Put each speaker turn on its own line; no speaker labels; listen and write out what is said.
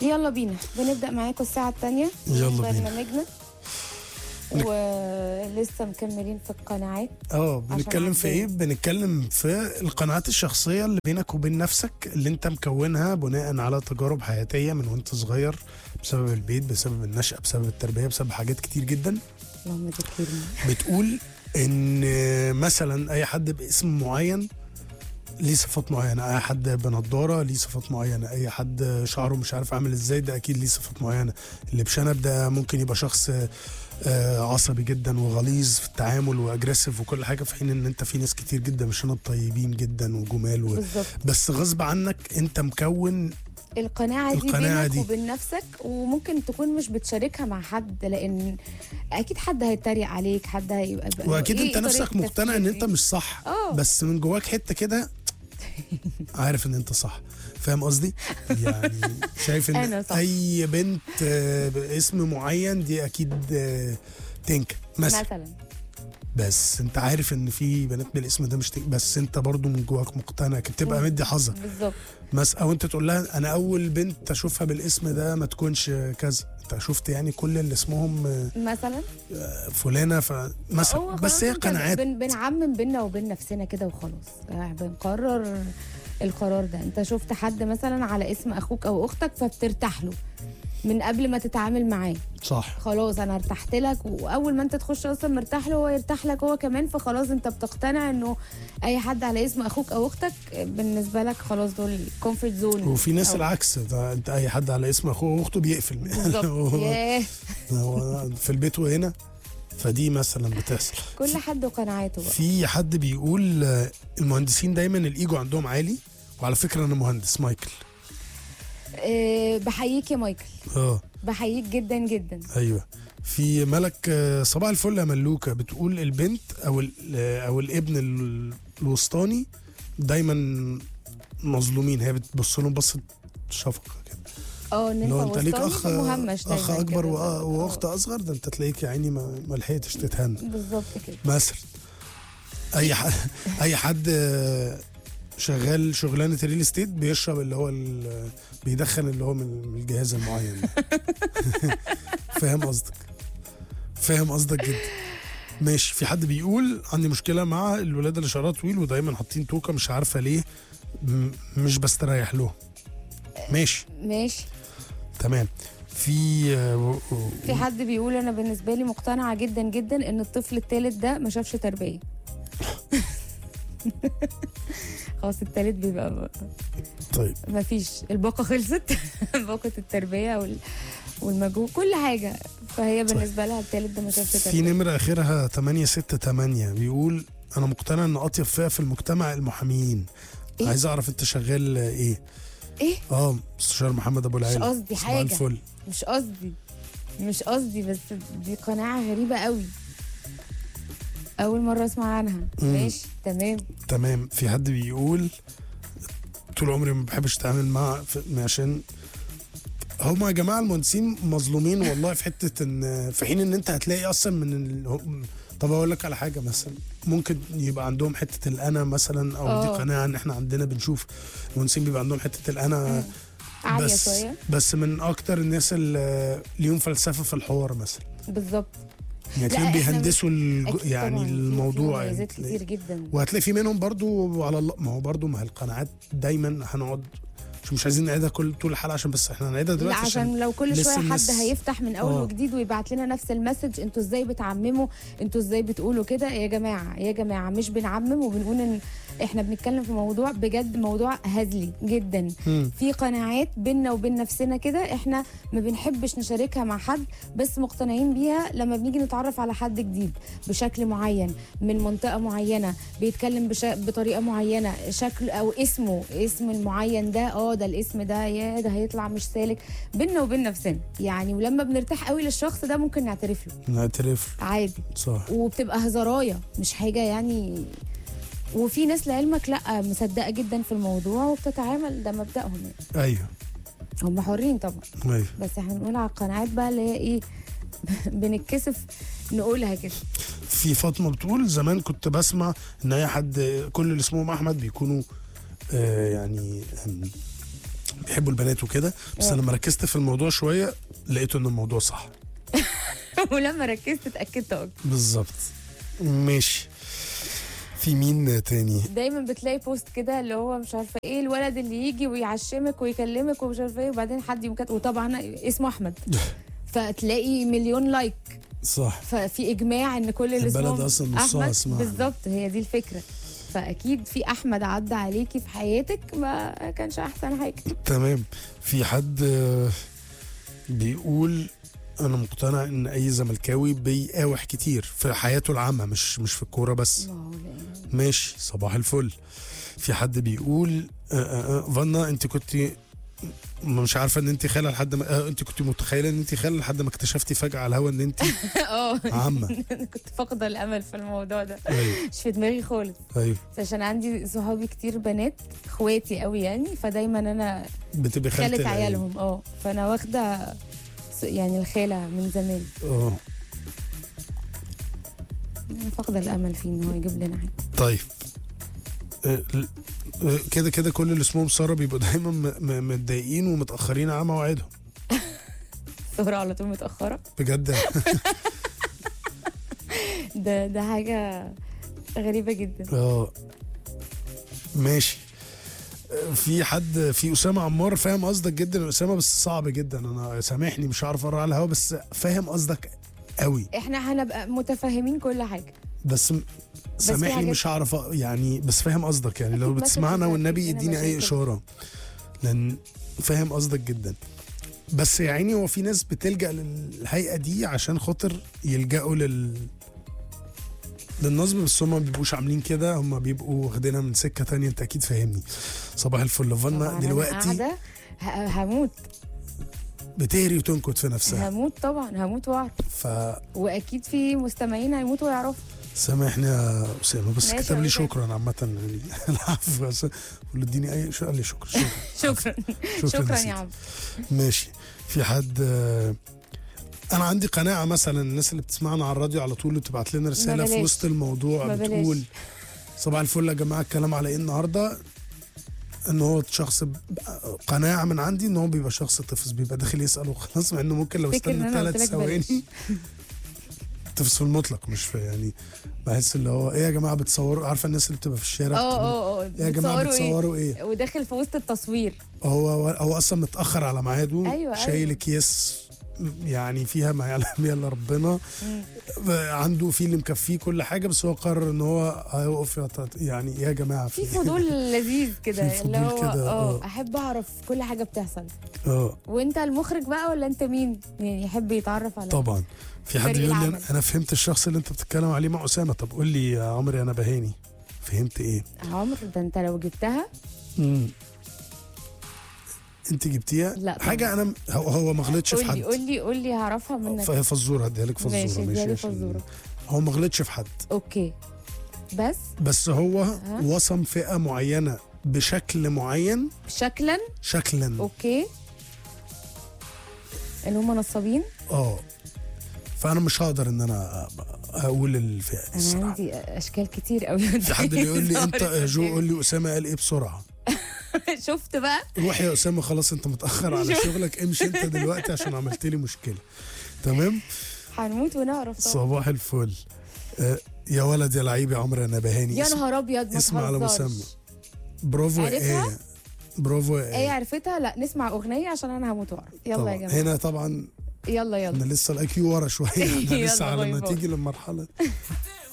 يلا بينا بنبدأ معاكم الساعة الثانية
يلا بينا.
برنامجنا ولسه مكملين في القناعات
اه بنتكلم في ايه
عندنا.
بنتكلم في القناعات الشخصيه اللي بينك وبين نفسك اللي انت مكونها بناء على تجارب حياتيه من وانت صغير بسبب البيت بسبب النشأة بسبب التربيه بسبب حاجات كتير جدا
اللهم ذكرني
بتقول ان مثلا اي حد باسم معين ليه صفات معينة أي حد بنضارة ليه صفات معينة أي حد شعره مش عارف عامل إزاي ده أكيد ليه صفات معينة اللي بشنب ده ممكن يبقى شخص آه، عصبي جدا وغليظ في التعامل واجريسيف وكل حاجة في حين إن أنت في ناس كتير جدا بشنب طيبين جدا وجمال و...
بالظبط
بس غصب عنك أنت مكون
القناعة دي
القناعة
بينك
دي.
وبين نفسك وممكن تكون مش بتشاركها مع حد لأن أكيد حد هيتريق عليك حد هيبقى بقى
واكيد
إيه
انت نفسك
طريقة
مقتنع ان
التفكير
انت
دي؟
مش صح
اه.
بس من جواك حته كده عارف ان انت صح فاهم قصدي يعني شايف ان
أنا صح.
اي بنت آه، باسم معين دي اكيد آه، تنكا مثلا
مثلا
بس انت عارف ان في بنات بالاسم ده مش تنكا بس انت برضو من جواك مقتنع بتبقى مدي حظك
بالظبط
مثلا او انت تقول لها انا اول بنت اشوفها بالاسم ده ما تكونش كذا انت شفت يعني كل اللي اسمهم آه،
مثلا
فلانه فمثلا
هو
بس
خلاص
هي
انت
قناعات
بن بنعمم بينا وبين نفسنا كده وخلاص آه، بنقرر القرار ده انت شفت حد مثلا على اسم اخوك او اختك فبترتاح له من قبل ما تتعامل معاه
صح
خلاص انا ارتحت لك واول ما انت تخش اصلا مرتاح له هو يرتاح لك هو كمان فخلاص انت بتقتنع انه اي حد على اسم اخوك او اختك بالنسبه لك خلاص دول كومفورت زون
وفي ناس العكس ده انت اي حد على اسم اخوه واخته بيقفل
بالظبط
هو-
ياه
هو في البيت وهنا فدي مثلا بتحصل
كل حد وقناعاته بقى
في حد بيقول آه، المهندسين دايما الايجو عندهم عالي وعلى فكره انا مهندس مايكل
أه بحييك يا مايكل
اه
بحييك جدا جدا
ايوه في ملك آه، صباح الفل يا ملوكه بتقول البنت او ال- آه، او الابن ال- الوسطاني دايما مظلومين هي بتبص لهم بصه شفقه كده
اه ان انت
لو انت ليك
وسطاني
اخ
مهمش
اخ
دايماً
اكبر
كده.
وأ-
آه.
واخت اصغر ده انت تلاقيك يا عيني ما ما لحقتش تتهنى
بالظبط كده
مثلا اي حد اي حد آه، شغال شغلانه ريل استيت بيشرب اللي هو ال- بيدخن اللي هو من من الجهاز المعين ده. فاهم قصدك فاهم قصدك جدا ماشي في حد بيقول عندي مشكله مع الولاد اللي شعرها طويل ودايما حاطين توكه مش عارفه ليه م- مش بستريح لهم ماشي
ماشي
تمام في آه، و- و-
في حد بيقول انا بالنسبه لي مقتنعه جدا جدا ان الطفل الثالث ده ما شافش تربيه خلاص الثالث بيبقى
طيب
ما فيش الباقه خلصت باقه التربيه وال والمجهود كل حاجه فهي بالنسبه لها الثالث ده ما شافش
في
تربيه
نمرة آخرها 868 بيقول أنا مقتنع إن أطيب فئة في المجتمع المحاميين
إيه؟
عايز أعرف أنت شغال إيه؟
ايه
أه مستشار محمد أبو العالي
قصدي
صباح
حاجة.
الفل
مش قصدي مش قصدي بس دي قناعه غريبه قوي اول مره اسمع عنها
مم.
ماشي تمام
تمام في حد بيقول طول عمري ما بحبش أتعامل مع في- عشان هما يا جماعة المهندسين مظلومين والله في حتة إن في حين إن أنت هتلاقي أصلا من ال... طب أقول لك على حاجة مثلا ممكن يبقى عندهم حتة الأنا مثلا أو دي
آه.
قناعة إن إحنا عندنا بنشوف المهندسين بيبقى عندهم حتة الأنا
عاليه
بس
شويه
بس من اكتر الناس اللي ليهم فلسفه في الحوار مثلا
بالظبط
يعني
لا،
تلاقيهم
إحنا
بيهندسوا الج...
أكيد
يعني
طبعاً في-
الموضوع
في
يعني
مميزات
تلاقي-
كتير جدا
وهتلاقي في منهم برضو على الله ما هو برضو ما هي القناعات دايما هنقعد مش مش عايزين نعيدها كل طول الحلقه عشان بس احنا هنعيدها
لا
دلوقتي
عشان لو كل
لسه
شويه حد
الناس-
هيفتح من اول
آه.
وجديد ويبعت لنا نفس المسج انتوا ازاي بتعمموا انتوا ازاي بتقولوا كده يا جماعه يا جماعه مش بنعمم وبنقول ان احنا بنتكلم في موضوع بجد موضوع هزلي جدا
مم.
في قناعات بينا وبين نفسنا كده احنا ما بنحبش نشاركها مع حد بس مقتنعين بيها لما بنيجي نتعرف على حد جديد بشكل معين من منطقة معينة بيتكلم بش... بطريقة معينة شكل او اسمه اسم المعين ده اه ده الاسم ده يا ده هيطلع مش سالك بينا وبين نفسنا يعني ولما بنرتاح قوي للشخص ده ممكن نعترف له
نعترف
عادي
صح
وبتبقى هزرايه مش حاجه يعني وفي ناس لعلمك لا مصدقه جدا في الموضوع وبتتعامل ده مبدأهم يعني
ايوه
هم حرين طبعا
ايوه
بس احنا بنقول على القناعات بقى اللي هي ايه بنتكسف نقولها كده
في فاطمه بتقول زمان كنت بسمع ان اي حد كل اللي اسمهم احمد بيكونوا آه يعني آم، بيحبوا البنات وكده بس
آه.
لما ركزت في الموضوع شويه لقيته ان الموضوع صح
ولما ركزت اتاكدت اكتر
بالظبط ماشي في مين تاني
دايما بتلاقي بوست كده اللي هو مش عارفه ايه الولد اللي يجي ويعشمك ويكلمك ومش عارفه ايه وبعدين حد يقوم كاتب وطبعا اسمه احمد فتلاقي مليون لايك
صح
ففي اجماع ان كل اللي
البلد
اسمهم
أصلاً نصها
احمد
اسمها أحمد.
بالظبط هي دي الفكره فاكيد في احمد عدى عليكي في حياتك ما كانش احسن حاجه
تمام في حد آه، بيقول انا مقتنع ان اي زملكاوي بيقاوح كتير في حياته العامه مش مش في الكوره بس
ما هو لا-
ماشي صباح الفل في حد بيقول آه، آه، آه، فانا انت كنت مش عارفه ان انت خاله لحد ما آه، انت كنت متخيله ان انت خاله لحد ما اكتشفتي فجاه على الهوا ان انت
اه
عامه
انا كنت فاقده الامل في الموضوع ده
ايوه
مش في دماغي خالص
ايوه
بس عشان عندي صحابي كتير بنات اخواتي قوي يعني فدايما انا
بتبقى خالة
خالة
العيال.
عيالهم اه فانا واخده س- يعني الخاله من زمان
اه
أنا فاقده الامل فيه ان هو يجيب لنا حاجه
طيب آه، ل- آه، كده كده كل اللي اسمهم ساره بيبقوا دايما م- م- متضايقين ومتاخرين على مواعيدهم
السهره على طول متاخره
بجد
ده ده حاجه غريبه جدا
اه ماشي آه، في حد في اسامه عمار فاهم قصدك جدا يا اسامه بس صعب جدا انا سامحني مش عارف اقرا على الهوا بس فاهم قصدك قوي
احنا هنبقى متفاهمين كل حاجه
بس م- سامحني
حاجات-
مش هعرف أ- يعني بس فاهم قصدك يعني لو
أكيد
بتسمعنا
مشاكل
والنبي
هنا
يديني اي
مشاكل.
اشاره لان فاهم قصدك جدا بس يا عيني هو في ناس بتلجأ للهيئه دي عشان خاطر يلجأوا لل للنصب بس هم ما بيبقوش عاملين كده هم بيبقوا واخدينها من سكه تانية انت اكيد فاهمني صباح الفل
طبعاً
فانا
أنا
دلوقتي
قاعدة ه- هموت
بتهري وتنكت في نفسها
هموت طبعا هموت واعرف واكيد في مستمعين هيموتوا ويعرفوا
فسامحني يا اسامه بس
ماشي
كتب
يا
لي
أستاذ.
شكرا عامه يعني العفو بس قول له اديني اي شو قال لي شكرا شكرا
شكرا شكرا
نسيت.
يا عم
ماشي في حد آه، انا عندي قناعه مثلا الناس اللي بتسمعنا على الراديو على طول بتبعت لنا رساله في
بلاش.
وسط الموضوع
ما بلاش.
بتقول صباح الفل يا جماعه الكلام على ايه النهارده ان هو شخص ب- قناعه من عندي ان هو بيبقى شخص طفس بيبقى داخل يسال وخلاص مع انه ممكن لو
فكر إن
استنى
أنا قلت
ثلاث
لك بلاش.
ثواني طفس في المطلق مش في يعني بحس اللي هو ايه يا جماعه بتصوروا عارفه الناس اللي بتبقى في الشارع
اه
بتقول
اه اه
يا جماعه
بتصوروا
بتصوروا ايه
ايه وداخل في وسط التصوير
هو هو اصلا متاخر على ميعاده
أيوة،
شايل
أيوة.
اكياس يعني فيها ما يعلم بها الا ربنا عنده في اللي مكفيه كل حاجه بس هو قرر ان هو هيقف يعت- يعني يا جماعه
في فضول لذيذ كده
في
اللي
فضول
هو
كده،
اه
آه.
احب اعرف كل حاجه بتحصل
اه
وانت المخرج بقى ولا انت مين يعني يحب يتعرف على
طبعا في حد
فريق
بيقول لي
العمل.
انا فهمت الشخص اللي انت بتتكلم عليه مع اسامه طب قول لي يا عمري انا بهاني فهمت ايه
عمرو ده انت لو جبتها
مم. انت جبتيها
لا طبعا.
حاجه انا هو, هو ما غلطش في
قول لي
حد
قول لي قول لي هعرفها منك
فهي فزوره هديها لك فزوره
ماشي، اديها لي
عشان-
فزورة.
هو ما غلطش في حد
اوكي بس
بس هو
ها؟
وصم فئه معينه بشكل معين
شكلا
شكلا
اوكي اللي هم نصابين
اه فانا مش هقدر ان انا اقول الفئه دي
انا
الصراحه
عندي اشكال كتير قوي
في حد بيقول لي انت يا جو قول لي اسامه قال ايه بسرعه
شفت بقى
روح يا اسامه خلاص انت متاخر على شغلك امشي انت دلوقتي عشان عملت لي مشكله تمام
هنموت ونعرف طبعا
صباح الفل آه، يا ولد يا لعيب يا عمرو انا بهاني
يا
اسم-
نهار ابيض ما
اسم على
تهزرش.
مسمى برافو يا
عرفتها؟
ايه برافو يا
ايه
ايه
عرفتها لا نسمع اغنيه عشان انا هموت واعرف يلا
طبعا
يا جماعه
هنا طبعا
يلا يلا
احنا لسه الاي كيو ورا شويه احنا
يلا،
لسه على
باي
ما
باي.
تيجي للمرحله